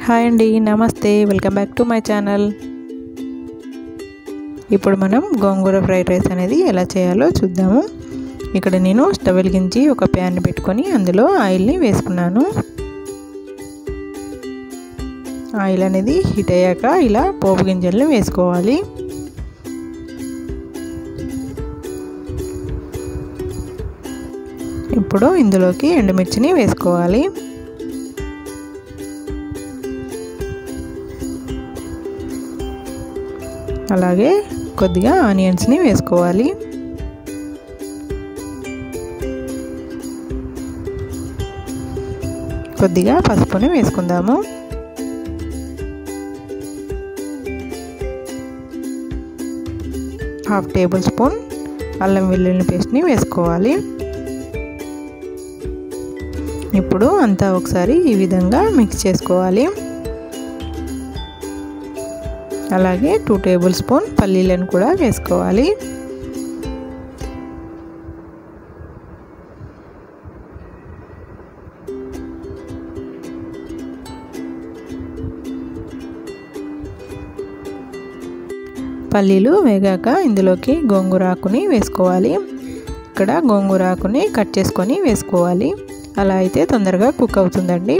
hi అండి నమస్తే welcome back to my channel ఇప్పుడు మనం గోంగూర ఫ్రైడ్ రైస్ అనేది ఎలా చేయాలో చూద్దాము ఇక్కడ నేను స్టవ్ వెలిగించి ఒక ప్యాన్ పెట్టుకొని అందులో ఆయిల్ని వేసుకున్నాను ఆయిల్ అనేది హీట్ అయ్యాక ఇలా పోపు గింజల్ని వేసుకోవాలి ఇప్పుడు ఇందులోకి ఎండుమిర్చిని వేసుకోవాలి అలాగే కొద్దిగా ఆనియన్స్ని వేసుకోవాలి కొద్దిగా పసుపుని వేసుకుందాము హాఫ్ టేబుల్ స్పూన్ అల్లం వెల్లుల్లి పేస్ట్ని వేసుకోవాలి ఇప్పుడు అంతా ఒకసారి ఈ విధంగా మిక్స్ చేసుకోవాలి అలాగే టూ టేబుల్ స్పూన్ పల్లీలను కూడా వేసుకోవాలి పల్లీలు వేగాక ఇందులోకి గోంగూర ఆకుని వేసుకోవాలి ఇక్కడ గోంగూర ఆకుని కట్ చేసుకొని వేసుకోవాలి అలా అయితే తొందరగా కుక్ అవుతుందండి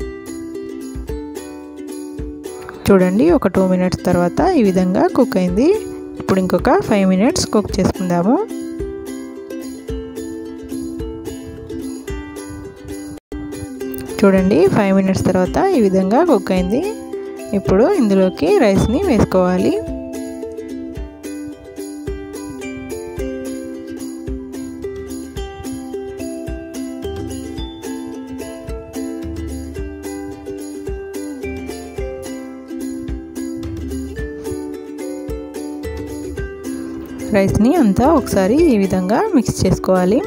చూడండి ఒక టూ మినిట్స్ తర్వాత ఈ విధంగా కుక్ అయింది ఇప్పుడు ఇంకొక ఫైవ్ మినిట్స్ కుక్ చేసుకుందాము చూడండి ఫైవ్ మినిట్స్ తర్వాత ఈ విధంగా కుక్ అయింది ఇప్పుడు ఇందులోకి రైస్ని వేసుకోవాలి రైస్ని అంతా ఒకసారి ఈ విధంగా మిక్స్ చేసుకోవాలి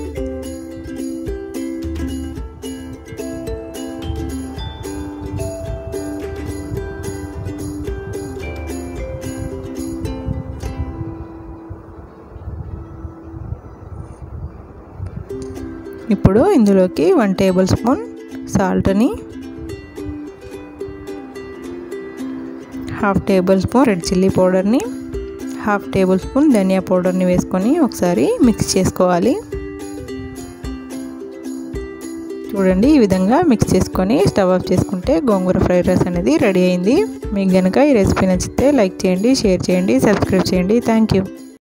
ఇప్పుడు ఇందులోకి వన్ టేబుల్ స్పూన్ సాల్ట్ని half tablespoon red chilli పౌడర్ని హాఫ్ టేబుల్ స్పూన్ ధనియా పౌడర్ని వేసుకొని ఒకసారి మిక్స్ చేసుకోవాలి చూడండి ఈ విధంగా మిక్స్ చేసుకొని స్టవ్ ఆఫ్ చేసుకుంటే గోంగూర ఫ్రైడ్ రైస్ అనేది రెడీ అయింది మీకు కనుక ఈ రెసిపీ నచ్చితే లైక్ చేయండి షేర్ చేయండి సబ్స్క్రైబ్ చేయండి థ్యాంక్ యూ